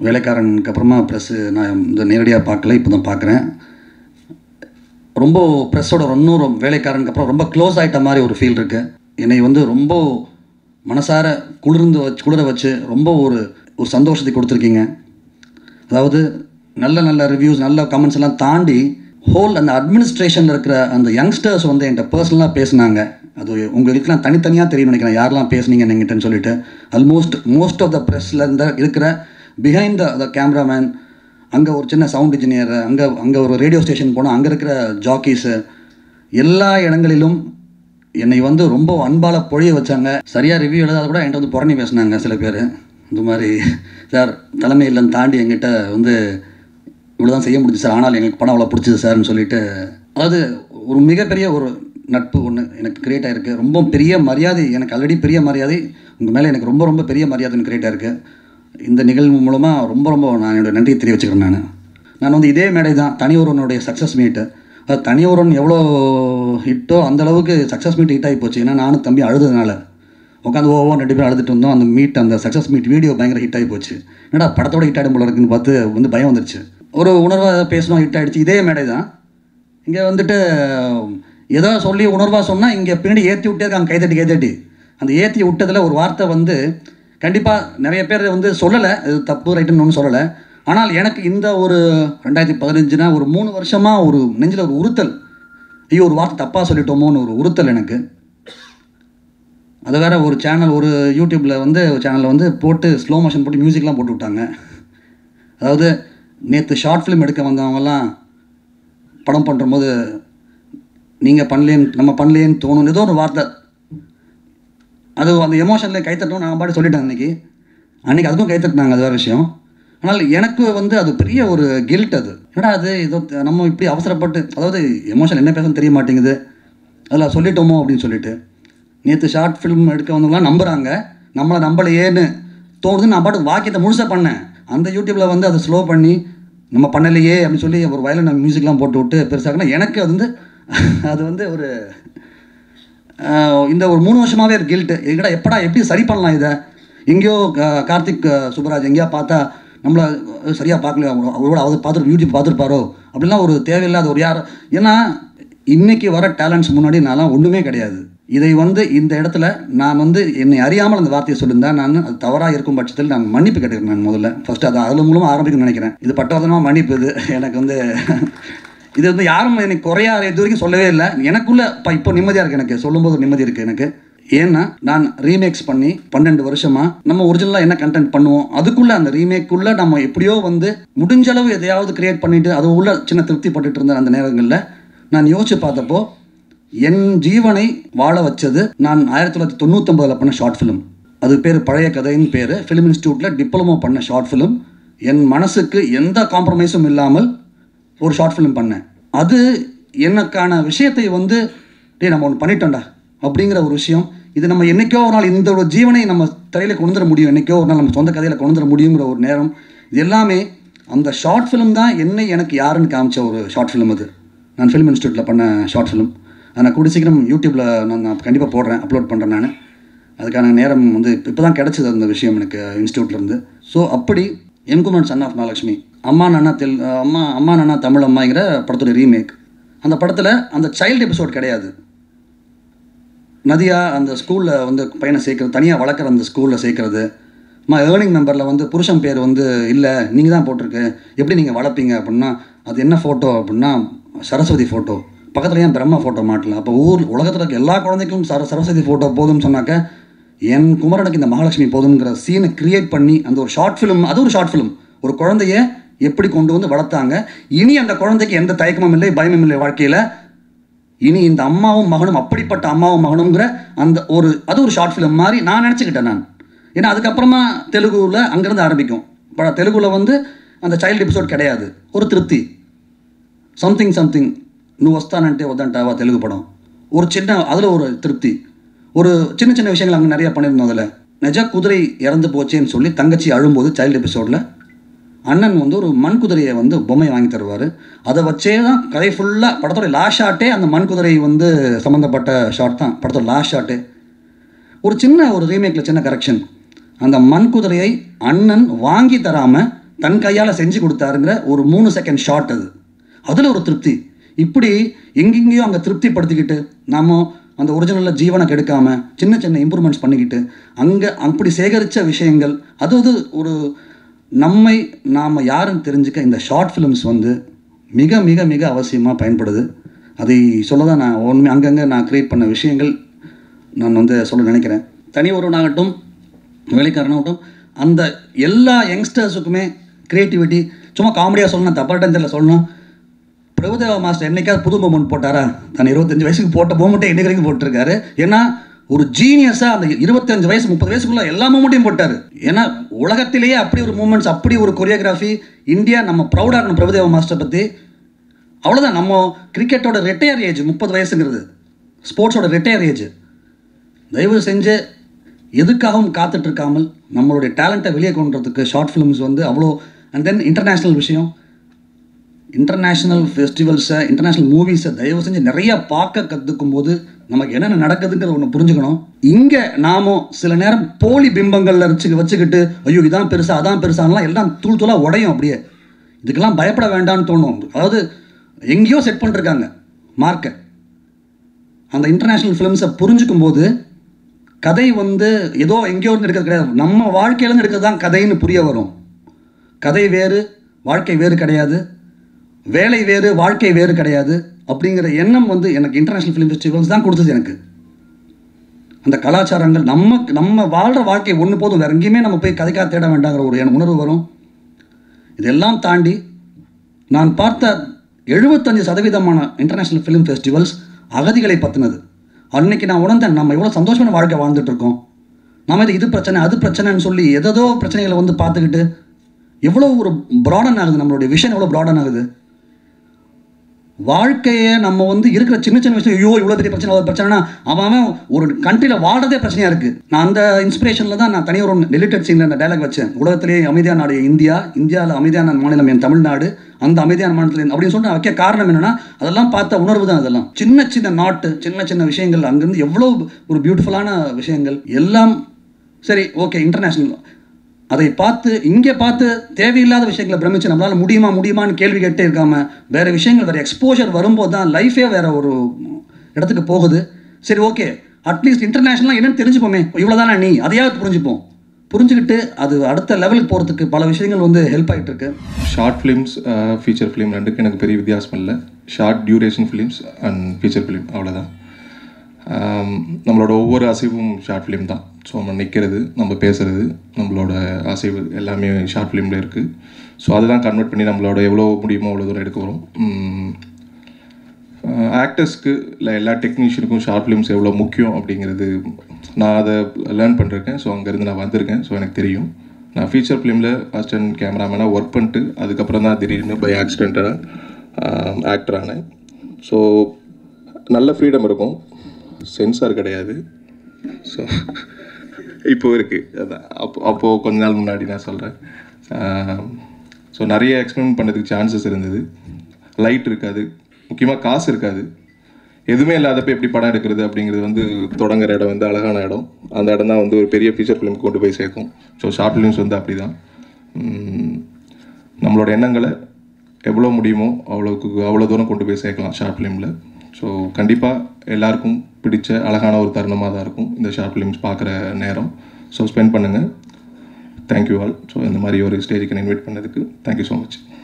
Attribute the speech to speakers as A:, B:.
A: வேலைக்காரனுக்கு அப்புறமா ப்ரெஸ்ஸு நான் இந்த நேரடியாக பார்க்கல இப்போ தான் பார்க்குறேன் ரொம்ப ப்ரெஸ்ஸோட இன்னொரு வேலைக்காரனுக்கு அப்புறம் ரொம்ப க்ளோஸ் ஆகிட்ட மாதிரி ஒரு ஃபீல் இருக்குது என்னை வந்து ரொம்ப மனசார குளிர்ந்து வச்சு குளிர வச்சு ரொம்ப ஒரு ஒரு சந்தோஷத்தை கொடுத்துருக்கீங்க அதாவது நல்ல நல்ல ரிவ்யூஸ் நல்ல கமெண்ட்ஸ் எல்லாம் தாண்டி ஹோல் அந்த அட்மினிஸ்ட்ரேஷனில் இருக்கிற அந்த யங்ஸ்டர்ஸ் வந்து என்கிட்ட பர்சனலாக பேசுனாங்க அது உங்களுக்குலாம் தனித்தனியாக தெரியும் நினைக்கிறேன் யாரெல்லாம் பேசுனீங்க என்கிட்டன்னு சொல்லிட்டு ஆல்மோஸ்ட் மோஸ்ட் ஆஃப் த ப்ரெஸ்ஸில் இருந்த இருக்கிற பிஹைண்ட் த த கேமராமேன் அங்கே ஒரு சின்ன சவுண்ட் இன்ஜினியர் அங்கே அங்கே ஒரு ரேடியோ ஸ்டேஷன் போனால் அங்கே இருக்கிற ஜாக்கீஸு எல்லா இடங்களிலும் என்னை வந்து ரொம்ப அன்பால் பொழிய வச்சாங்க சரியாக ரிவ்யூ எழுதாத கூட என்கிட்ட வந்து புறணி பேசினாங்க சில பேர் இந்த மாதிரி சார் தலைமை இல்லைன்னு தாண்டி எங்கிட்ட வந்து இவ்வளோ தான் செய்ய முடிஞ்சு சார் ஆனால் எங்களுக்கு படம் அவ்வளோ பிடிச்சது சார்னு சொல்லிட்டு அதாவது ஒரு மிகப்பெரிய ஒரு நட்பு ஒன்று எனக்கு கிரியேட் ஆகிருக்கு ரொம்ப பெரிய மரியாதை எனக்கு ஆல்ரெடி பெரிய மரியாதை உங்கள் மேலே எனக்கு ரொம்ப ரொம்ப பெரிய மரியாதை எனக்கு கிரியேட் ஆயிருக்கு இந்த நிகழ்வு மூலமாக ரொம்ப ரொம்ப நான் என்னோட நன்றியை தெரிய வச்சுக்கிறேன் நான் நான் வந்து இதே மேடை தான் தனி ஒருவனுடைய சக்ஸஸ் மீட்டு அது தனி ஒருவன் எவ்வளோ ஹிட்டோ அந்த அளவுக்கு சக்ஸஸ் மீட் ஹிட் ஆகி போச்சு ஏன்னா நானும் தம்பி அழுதுனால உட்காந்து ஓவோ ரெண்டு பேரும் அழுதுட்டு இருந்தோம் அந்த மீட் அந்த சக்ஸஸ் மீட் வீடியோ பயங்கர ஹிட் ஆகி போச்சு என்னடா படத்தோட ஹிட் ஆகிடும் போல இருக்குன்னு பார்த்து வந்து பயம் வந்துருச்சு ஒரு உணர்வாக பேசணும் ஹிட் ஆகிடுச்சு இதே மேடை தான் இங்கே வந்துட்டு ஏதோ சொல்லி உணர்வாக சொன்னால் இங்கே பின்னாடி ஏற்றி விட்டே இருக்காங்க கைதட்டி கைதட்டி அந்த ஏற்றி விட்டதில் ஒரு வார்த்தை வந்து கண்டிப்பாக நிறைய பேர் வந்து சொல்லலை இது தப்பு ரைட்டுன்னு ஒன்றும் சொல்லலை ஆனால் எனக்கு இந்த ஒரு ரெண்டாயிரத்தி பதினஞ்சுனா ஒரு மூணு வருஷமாக ஒரு நெஞ்சில் ஒரு உறுத்தல் ஐயோ ஒரு வார்த்தை தப்பாக சொல்லிட்டோமோன்னு ஒரு உறுத்தல் எனக்கு அது வேற ஒரு சேனல் ஒரு யூடியூப்பில் வந்து ஒரு சேனலில் வந்து போட்டு ஸ்லோ மோஷன் போட்டு மியூசிக்லாம் போட்டு விட்டாங்க அதாவது நேற்று ஷார்ட் ஃபிலிம் எடுக்க வந்தவங்கலாம் படம் பண்ணும்போது நீங்கள் பண்ணலேன்னு நம்ம பண்ணலேன்னு தோணும் ஏதோ ஒரு வார்த்தை அது அந்த எமோஷனில் கைத்தட்டணும் நான் பாட்டு சொல்லிட்டேன் அன்றைக்கி அன்றைக்கி அதுக்கும் கைத்தட்டினாங்க அது வேறு விஷயம் ஆனால் எனக்கு வந்து அது பெரிய ஒரு கில்ட் அது என்னடா அது ஏதோ த- நம்ம இப்படி அவசரப்பட்டு அதாவது எமோஷன் என்ன பேசணும்னு தெரிய மாட்டேங்குது அதில் சொல்லிட்டோமோ அப்படின்னு சொல்லிட்டு நேற்று ஷார்ட் ஃபிலிம் எடுக்க வந்தவங்களாம் நம்புகிறாங்க நம்மளை நம்பலையேன்னு தோணுது நான் பாட்டு வாக்கியத்தை முழுசாக பண்ணேன் அந்த யூடியூப்பில் வந்து அதை ஸ்லோ பண்ணி நம்ம பண்ணலையே அப்படின்னு சொல்லி ஒரு வயலின் மியூசிக்லாம் போட்டு விட்டு பெருசாகனா எனக்கு அது வந்து அது வந்து ஒரு ஆஹ் இந்த ஒரு மூணு வருஷமாகவே ஒரு கில்ட்டு எங்கடா எப்படா எப்படி சரி பண்ணலாம் இதை எங்கேயோ கா- கார்த்திக் அஹ், சுப்பராஜ் எங்கேயா பார்த்தா நம்மளை சரியாக பார்க்கல அவரோட அவர் பார்த்துட்டு யூடியூப் பார்த்துருப்பாரோ அப்படிலாம் ஒரு தேவையில்லாத ஒரு யார் ஏன்னா இன்னைக்கு வர டேலண்ட்ஸ் முன்னாடி நான்லாம் ஒன்றுமே கிடையாது இதை வந்து இந்த இடத்துல நான் வந்து என்னை அறியாமல் அந்த வார்த்தையை சொல்லியிருந்தேன் நான் அது தவறாக இருக்கும் பட்சத்தில் நான் மன்னிப்பு கேட்டுக்கிறேன் நான் முதல்ல ஃபர்ஸ்ட் அது அதில் மூலமாக ஆரம்பிக்கணும்னு நினைக்கிறேன் இது பட்டவதமாக மன்னிப்பு இது எனக்கு வந்து இது வந்து யாரும் எனக்கு குறையா இது வரைக்கும் சொல்லவே இல்லை எனக்குள்ள இப்போ இப்போ நிம்மதியாக இருக்குது எனக்கு சொல்லும்போது ஒரு நிம்மதி இருக்குது எனக்கு ஏன்னா நான் ரீமேக்ஸ் பண்ணி பன்னெண்டு வருஷமா நம்ம ஒரிஜினலாக என்ன கண்டென்ட் பண்ணுவோம் அதுக்குள்ள அந்த ரீமேக்குள்ள நம்ம எப்படியோ வந்து முடிஞ்ச அளவு எதையாவது கிரியேட் பண்ணிட்டு அது உள்ள சின்ன திருப்தி பட்டுட்டு இருந்த அந்த நேரங்களில் நான் யோசிச்சு பார்த்தப்போ என் ஜீவனை வாழ வச்சது நான் ஆயிரத்தி தொள்ளாயிரத்தி தொண்ணூத்தொம்பதில் பண்ண ஷார்ட் ஃபிலிம் அது பேர் பழைய கதைன்னு பேர் ஃபிலிம் இன்ஸ்டியூட்டில் டிப்ளமோ பண்ண ஷார்ட் ஃபிலிம் என் மனசுக்கு எந்த காம்ப்ரமைஸும் இல்லாமல் ஒரு ஷார்ட் ஃபிலிம் பண்ணேன் அது எனக்கான விஷயத்தை வந்து டேய் நம்ம ஒன்று பண்ணிட்டோம்டா அப்படிங்கிற ஒரு விஷயம் இது நம்ம என்னைக்கோ ஒரு நாள் இந்த ஒரு ஜீவனை நம்ம தலையில் கொண்டு வந்துட முடியும் என்னைக்கோ ஒரு நாள் நம்ம சொந்த கதையில் கொண்டு வந்துட முடியுங்கிற ஒரு நேரம் இது எல்லாமே அந்த ஷார்ட் ஃபிலிம் தான் என்னை எனக்கு யாருன்னு காமிச்ச ஒரு ஷார்ட் ஃபிலிம் அது நான் ஃபிலிம் இன்ஸ்டியூட்டில் பண்ண ஷார்ட் ஃபிலிம் அதை நான் கூடிய சீக்கிரம் யூடியூப்பில் நான் நான் கண்டிப்பாக போடுறேன் அப்லோட் பண்ணுறேன் நான் அதுக்கான நேரம் வந்து இப்போ தான் கிடச்சிது அந்த விஷயம் எனக்கு இன்ஸ்டியூட்லேருந்து ஸோ அப்படி என்குமரன் சன் ஆஃப் மகாலட்சுமி அம்மா நானா தெல் அம்மா அம்மா நானா தமிழ் அம்மாங்கிற படத்தோட ரீமேக் அந்த படத்தில் அந்த சைல்டு எபிசோட் கிடையாது நதியா அந்த ஸ்கூலில் வந்து பையனை சேர்க்கறது தனியாக வளர்க்குற அந்த ஸ்கூலில் சேர்க்கறது அம்மா ஏர்னிங் மெம்பரில் வந்து புருஷன் பேர் வந்து இல்லை நீங்கள் தான் போட்டிருக்கு எப்படி நீங்கள் வளர்ப்பீங்க அப்படின்னா அது என்ன ஃபோட்டோ அப்படின்னா சரஸ்வதி ஃபோட்டோ பக்கத்தில் ஏன் பிரம்மா ஃபோட்டோ மாட்டல அப்போ ஊர் உலகத்தில் இருக்க எல்லா குழந்தைக்கும் சர சரஸ்வதி ஃபோட்டோ போதும்னு சொன்னாக்க என் குமரனுக்கு இந்த மகாலட்சுமி போதுங்கிற சீனை கிரியேட் பண்ணி அந்த ஒரு ஷார்ட் ஃபிலிம் அது ஒரு ஷார்ட் ஃபிலிம் ஒரு குழந்தைய எப்படி கொண்டு வந்து வளர்த்தாங்க இனி அந்த குழந்தைக்கு எந்த தயக்கமும் இல்லை பயமும் இல்லை வாழ்க்கையில் இனி இந்த அம்மாவும் மகனும் அப்படிப்பட்ட அம்மாவும் மகனுங்கிற அந்த ஒரு அது ஒரு ஷார்ட் ஃபிலிம் மாதிரி நான் நினச்சிக்கிட்டேன் நான் ஏன்னா அதுக்கப்புறமா தெலுங்குல அங்கேருந்து ஆரம்பிக்கும் இப்போ தெலுங்குல வந்து அந்த சைல்டு எபிசோட் கிடையாது ஒரு திருப்தி சம்திங் சம்திங் నువ్వు వస్తానంటే వద్దంటావా తెలుగు படம் ஒரு சின்ன அதில் ஒரு திருப்தி ஒரு சின்ன சின்ன விஷயங்கள் அங்கே நிறைய பண்ணியிருந்தோம் அதில் நிஜ குதிரை இறந்து போச்சேன்னு சொல்லி தங்கச்சி அழும்போது சைல்டு எபிசோடில் அண்ணன் வந்து ஒரு மண் குதிரையை வந்து பொம்மை வாங்கி தருவார் அதை வச்சே தான் கதை ஃபுல்லாக படத்தோட லாஸ்ட் ஷாட்டே அந்த மண் குதிரை வந்து சம்மந்தப்பட்ட ஷாட் தான் படத்தோட லாஸ்ட் ஷாட்டே ஒரு சின்ன ஒரு ரீமேக்கில் சின்ன கரெக்ஷன் அந்த மண் குதிரையை அண்ணன் வாங்கி தராமல் தன் கையால் செஞ்சு கொடுத்தாருங்கிற ஒரு மூணு செகண்ட் ஷாட் அது அதில் ஒரு திருப்தி இப்படி எங்கெங்கேயோ அங்கே திருப்திப்படுத்திக்கிட்டு நாம அந்த ஒரிஜினலில் ஜீவனை கெடுக்காம சின்ன சின்ன இம்ப்ரூவ்மெண்ட்ஸ் பண்ணிக்கிட்டு அங்கே அப்படி சேகரித்த விஷயங்கள் அது அது ஒரு நம்மை நாம் யாருன்னு தெரிஞ்சுக்க இந்த ஷார்ட் ஃபிலிம்ஸ் வந்து மிக மிக மிக அவசியமாக பயன்படுது அதை சொல்ல தான் நான் உண்மை அங்கங்கே நான் க்ரியேட் பண்ண விஷயங்கள் நான் வந்து சொல்ல நினைக்கிறேன் தனி ஒருவனாகட்டும் வேலைக்காரனாகட்டும் அந்த எல்லா யங்ஸ்டர்ஸுக்குமே க்ரியேட்டிவிட்டி சும்மா காமெடியாக சொல்லணும் தப்பாட்டம் தெரியல சொல்லணும் பிரபுதேவா மாஸ்டர் என்னைக்காவது புது மூமெண்ட் போட்டாரா தன் இருபத்தஞ்சு வயசுக்கு போட்ட மூமெண்ட்டை இன்னைக்கு வரைக்கும் போட்டிருக்காரு ஏன்னா ஒரு ஜீனியஸாக அந்த இருபத்தஞ்சு வயசு முப்பது வயசுக்குள்ள எல்லா மூமெண்ட்டையும் போட்டார் ஏன்னா உலகத்திலேயே அப்படி ஒரு மூமெண்ட்ஸ் அப்படி ஒரு கொரியோகிராஃபி இந்தியா நம்ம ப்ரௌடாக இருக்கணும் பிரபுதேவா மாஸ்டர் பற்றி அவ்வளோதான் நம்ம கிரிக்கெட்டோட ரிட்டையர் ஏஜ் முப்பது வயசுங்கிறது ஸ்போர்ட்ஸோட ரிட்டையர் ஏஜ் தயவு செஞ்சு எதுக்காகவும் காத்துட்டு இருக்காமல் நம்மளுடைய டேலண்ட்டை வெளியே கொண்டு வரதுக்கு ஷார்ட் ஃபிலிம்ஸ் வந்து அவ்வளோ அண்ட் தென் இன்டர்நேஷ்னல் விஷயம் இன்டர்நேஷ்னல் ஃபெஸ்டிவல்ஸை இன்டர்நேஷ்னல் மூவிஸை தயவு செஞ்சு நிறைய பார்க்க கற்றுக்கும் போது நமக்கு என்னென்ன நடக்குதுங்கிறத ஒன்று புரிஞ்சுக்கணும் இங்கே நாமும் சில நேரம் போலி பிம்பங்களில் வச்சு வச்சுக்கிட்டு ஐயோ இதான் பெருசா அதான் பெருசாலாம் எல்லாம் தூள் தூளாக உடையும் அப்படியே இதுக்கெல்லாம் பயப்பட வேண்டாம்னு தோணும் அதாவது எங்கேயோ செட் பண்ணிருக்காங்க மார்க்கை அந்த இன்டர்நேஷ்னல் ஃபிலிம்ஸை புரிஞ்சுக்கும் போது கதை வந்து ஏதோ எங்கேயோ இருந்து எடுக்கிறது கிடையாது நம்ம வாழ்க்கையிலேருந்து எடுக்கிறது தான் கதைன்னு புரிய வரும் கதை வேறு வாழ்க்கை வேறு கிடையாது வேலை வேறு வாழ்க்கை வேறு கிடையாது அப்படிங்கிற எண்ணம் வந்து எனக்கு இன்டர்நேஷ்னல் ஃபிலிம் ஃபெஸ்டிவல்ஸ் தான் கொடுத்தது எனக்கு அந்த கலாச்சாரங்கள் நம்ம நம்ம வாழ்கிற வாழ்க்கை ஒன்று போதும் வேற எங்கேயுமே நம்ம போய் கதைக்காக தேட வேண்டாங்கிற ஒரு எண்ண- உணர்வு வரும் இதெல்லாம் தாண்டி நான் பார்த்த எழுபத்தஞ்சு சதவீதமான இன்டர்நேஷ்னல் ஃபிலிம் ஃபெஸ்டிவல்ஸ் அகதிகளை பற்றினது அன்னைக்கு நான் உணர்ந்தேன் நம்ம எவ்வளோ சந்தோஷமான வாழ்க்கை வாழ்ந்துட்டு இருக்கோம் நாம இது இது பிரச்சனை அது பிரச்சனைன்னு சொல்லி எதோ பிரச்சனைகளை வந்து பார்த்துக்கிட்டு எவ்வளோ ஒரு ப்ராடன் ஆகுது நம்மளுடைய விஷன் எவ்வளோ ப்ராடன் ஆகுது வாழ்க்கையை நம்ம வந்து இருக்கிற சின்ன சின்ன விஷயம் ஐயோ இவ்வளோ பெரிய பிரச்சனை அவ்வளோ பிரச்சனைனா அவன் அவன் ஒரு கண்ட்ரியில் வாழ்றதே பிரச்சனையாக இருக்குது நான் அந்த இன்ஸ்பிரேஷனில் தான் நான் தனியாக ஒரு டெலிட்டட் சீனில் அந்த டைலாக் வச்சேன் உலகத்திலேயே அமைதியான நாடு இந்தியா இந்தியாவில் அமைதியான மாநிலம் என் தமிழ்நாடு அந்த அமைதியான மாநிலத்தில் அப்படின்னு சொல்லிட்டு நான் வைக்க காரணம் என்னன்னா அதெல்லாம் பார்த்த உணர்வு தான் அதெல்லாம் சின்ன சின்ன நாட்டு சின்ன சின்ன விஷயங்கள் அங்கேருந்து எவ்வளோ ஒரு பியூட்டிஃபுல்லான விஷயங்கள் எல்லாம் சரி ஓகே இன்டர்நேஷ்னல் அதை பார்த்து இங்கே பார்த்து தேவையில்லாத விஷயங்களை பிரமிச்சு நம்மளால முடியுமா முடியுமான்னு கேள்வி கேட்டே இருக்காம வேற விஷயங்கள் வேற எக்ஸ்போஜர் வரும்போது தான் லைஃபே வேற ஒரு இடத்துக்கு போகுது சரி ஓகே அட்லீஸ்ட் இன்டர்நேஷனலாக என்னன்னு தெரிஞ்சுப்போமே இவ்வளோதானே நீ அதையாவது புரிஞ்சுப்போம் புரிஞ்சுக்கிட்டு அது அடுத்த லெவலுக்கு போகிறதுக்கு பல விஷயங்கள் வந்து ஹெல்ப் ஆகிட்டு இருக்கு
B: ஷார்ட் ஃபிலிம்ஸ் ஃபீச்சர் ஃபிலிம் ரெண்டுக்கும் எனக்கு பெரிய வித்தியாசம் இல்லை short duration films and feature film அவ்வளோதான் ஆம், நம்மளோட ஒவ்வொரு அசைவும் ஷார்ட் ஃபிலிம் தான் ஸோ நம்ம நிற்கிறது நம்ம பேசுகிறது நம்மளோட அசைவு எல்லாமே ஷார்ட் ஃபிலிமில் இருக்குது ஸோ அதுதான் கன்வெர்ட் பண்ணி நம்மளோட எவ்வளோ முடியுமோ அவ்வளோ தூரம் எடுக்க வரும் ஆக்டர்ஸ்க்கு இல்லை எல்லா டெக்னீஷியனுக்கும் ஷார்ட் ஃபிலிம்ஸ் எவ்வளோ முக்கியம் அப்படிங்கிறது நான் அதை லேர்ன் பண்ணிருக்கேன் ஸோ அங்கேருந்து நான் வந்திருக்கேன் ஸோ எனக்கு தெரியும் நான் ஃபீச்சர் ஃபிலிமில் அசிஸ்டன்ட் கேமராமேனாக ஒர்க் பண்ணிட்டு அதுக்கப்புறம் தான் திடீர்னு பை ஆக்சிடெண்ட்டாக ஆக்டர் ஆனேன் ஸோ நல்ல ஃப்ரீடம் இருக்கும் சென்சார் கிடையாது ஸோ இப்போ இருக்குது அதான் அப்போ அப்போது கொஞ்ச நாள் முன்னாடி நான் சொல்கிறேன் ஸோ நிறைய எக்ஸ்பெரிமெண்ட் பண்ணதுக்கு சான்சஸ் இருந்தது லைட் இருக்காது முக்கியமாக காசு இருக்காது எதுவுமே இல்லாதப்ப எப்படி படம் எடுக்கிறது அப்படிங்கிறது வந்து தொடங்குற இடம் வந்து அழகான இடம் அந்த இடம் தான் வந்து ஒரு பெரிய ஃபீச்சர் ஃபிலிம் கொண்டு போய் சேர்க்கும் ஸோ ஷார்ட் ஃபிலிம்ஸ் வந்து அப்படி தான் நம்மளோட எண்ணங்களை எவ்வளோ முடியுமோ அவ்வளோக்கு அவ்வளோ தூரம் கொண்டு போய் சேர்க்கலாம் ஷார்ட் ஃபிலிமில் ஸோ கண்டிப்பாக எல்லாருக்கும் பிடிச்ச அழகான ஒரு தருணமாக தான் இருக்கும் இந்த ஷார்ட் ஃபிலிம்ஸ் பார்க்குற நேரம் ஸோ ஸ்பெண்ட் பண்ணுங்கள் தேங்க்யூ ஆல் ஸோ இந்த மாதிரி ஒரு ஸ்டேஜுக்கு இன்வைட் பண்ணதுக்கு தேங்க்யூ ஸோ மச்